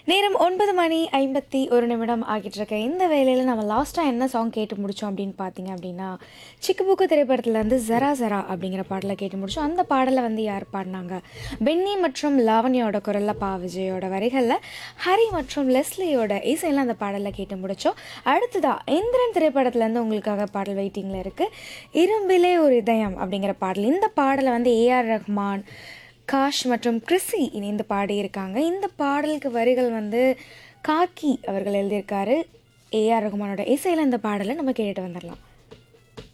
நேரம் ஒன்பது மணி ஐம்பத்தி ஒரு நிமிடம் ஆகிட்டு இருக்க இந்த வேலையில் நம்ம லாஸ்ட்டாக என்ன சாங் கேட்டு முடித்தோம் அப்படின்னு பார்த்தீங்க அப்படின்னா சிக்குபுக்கு திரைப்படத்துல இருந்து ஜரா ஜரா அப்படிங்கிற பாடலை கேட்டு முடிச்சோம் அந்த பாடலை வந்து யார் பாடினாங்க பென்னி மற்றும் லாவண்யாவோட குரலில் பா விஜயோட வரிகளில் ஹரி மற்றும் லெஸ்லியோட இசையில் அந்த பாடலை கேட்டு முடித்தோம் அடுத்ததா இந்திரன் திரைப்படத்துலேருந்து உங்களுக்காக பாடல் வெயிட்டிங்கில் இருக்குது இரும்பிலே ஒரு இதயம் அப்படிங்கிற பாடல் இந்த பாடலை வந்து ஏஆர் ரஹ்மான் காஷ் மற்றும் கிறிஸி இணைந்து பாடியிருக்காங்க இந்த பாடலுக்கு வரிகள் வந்து காக்கி அவர்கள் எழுதியிருக்காரு ஏஆர் ரகுமானோட இசையில் இந்த பாடலை நம்ம கேட்டுட்டு வந்துடலாம்